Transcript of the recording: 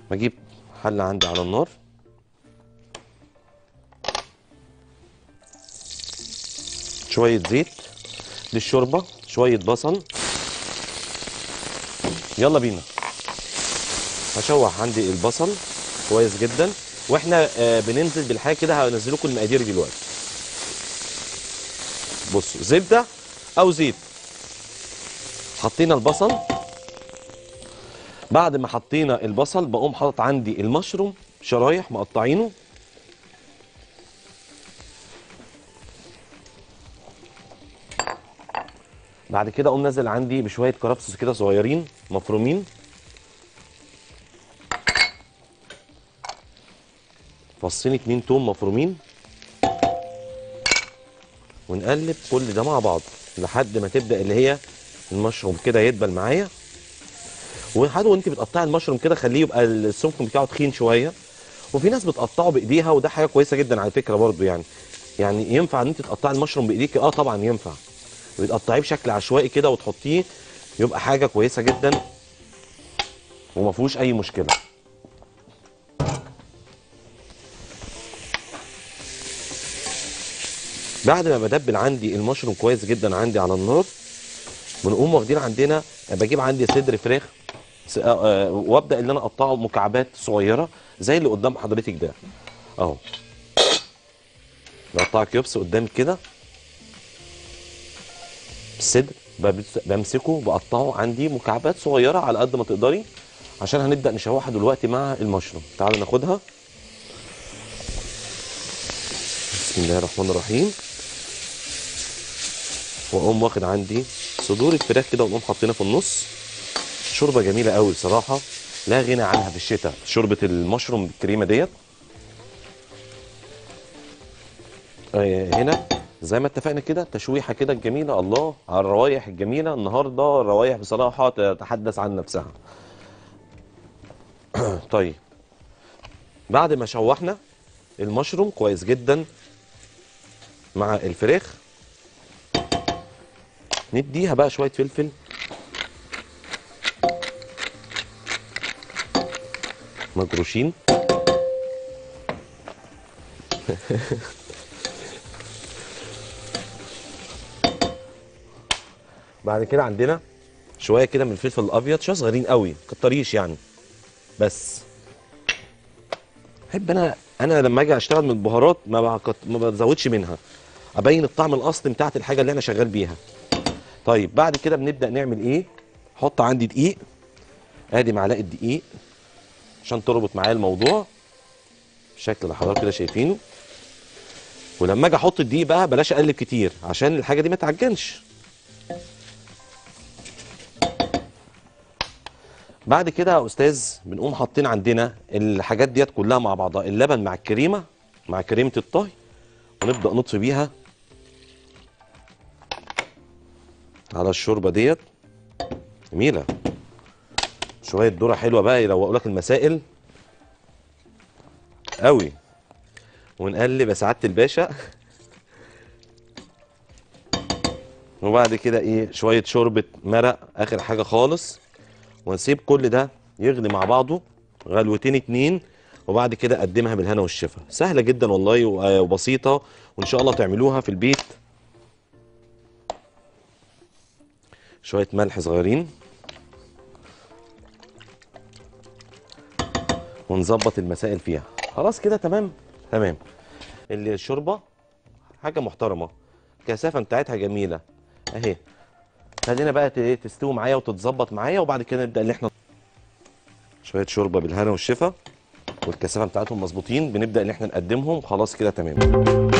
بجيب حله عندي على النار شويه زيت للشوربه شويه بصل يلا بينا هشوح عندي البصل كويس جدا واحنا آه بننزل بالحاجه كده هنزل لكم المقادير دلوقتي بصوا زبده او زيت حطينا البصل بعد ما حطينا البصل بقوم حاطط عندي المشروم شرايح مقطعينه بعد كده اقوم نازل عندي بشويه كرفس كده صغيرين مفرومين فصين اتنين توم مفرومين ونقلب كل ده مع بعض لحد ما تبدا اللي هي المشروم كده يدبل معايا وحد وانت بتقطعي المشروم كده خليه يبقى السمك بتاعه تخين شويه وفي ناس بتقطعه بايديها وده حاجه كويسه جدا على فكره برضو يعني يعني ينفع ان انت تقطعي المشروم بايديك اه طبعا ينفع بتقطعيه بشكل عشوائي كده وتحطيه يبقى حاجه كويسه جدا وما فيهوش اي مشكله بعد ما بدبل عندي المشروم كويس جدا عندي على النار بنقوم واخدين عندنا بجيب عندي صدر فراخ س- آه، آه، وابدا ان انا اقطعه مكعبات صغيره زي اللي قدام حضرتك ده اهو بقطع كيوبس قدامك كده الصدر ببس- بمسكه بقطعه عندي مكعبات صغيره على قد ما تقدري عشان هنبدا نشوحها دلوقتي مع المشروم تعالوا ناخدها بسم الله الرحمن الرحيم واقوم واخد عندي صدور الفراخ كده ونقوم حاطينها في النص شوربه جميله قوي بصراحه لا غنى عنها في الشتاء شوربه المشروم بالكريمه ديت آه، هنا زي ما اتفقنا كده تشويحه كده الجميله الله على الروايح الجميله النهارده الروايح بصراحه تتحدث عن نفسها طيب بعد ما شوحنا المشروم كويس جدا مع الفراخ نديها بقى شويه فلفل مجروشين بعد كده عندنا شويه كده من الفلفل الابيض شويه صغيرين قوي كتريش يعني بس احب انا انا لما اجي اشتغل من البهارات ما بعكت- ما بزودش منها ابين الطعم الاصلي بتاعت الحاجه اللي انا شغال بيها طيب بعد كده بنبدا نعمل ايه حط عندي دقيق ادي معلقه دقيق عشان تربط معايا الموضوع بالشكل اللي حضرتك كده شايفينه ولما اجي احط الدقيق بقى بلاش اقلب كتير عشان الحاجه دي ما تعجنش بعد كده يا استاذ بنقوم حاطين عندنا الحاجات ديت كلها مع بعضها اللبن مع الكريمه مع كريمه الطهي ونبدا نطفي بيها على الشوربه ديت جميله شويه ذره حلوه بقى يروقوا لك المسائل قوي ونقلب يا سعاده الباشا وبعد كده ايه شويه شوربه مرق اخر حاجه خالص ونسيب كل ده يغلي مع بعضه غلوتين اتنين وبعد كده اقدمها بالهنا والشفا سهله جدا والله و- وبسيطه وان شاء الله تعملوها في البيت شويه ملح صغيرين ونظبط المسائل فيها خلاص كده تمام تمام اللي الشوربه حاجه محترمه الكثافه بتاعتها جميله اهي خلينا بقى ت- تستوي معايا وتتظبط معايا وبعد كده نبدا ان احنا شويه شوربه بالهنا والشفا والكثافه بتاعتهم مظبوطين بنبدا ان احنا نقدمهم خلاص كده تمام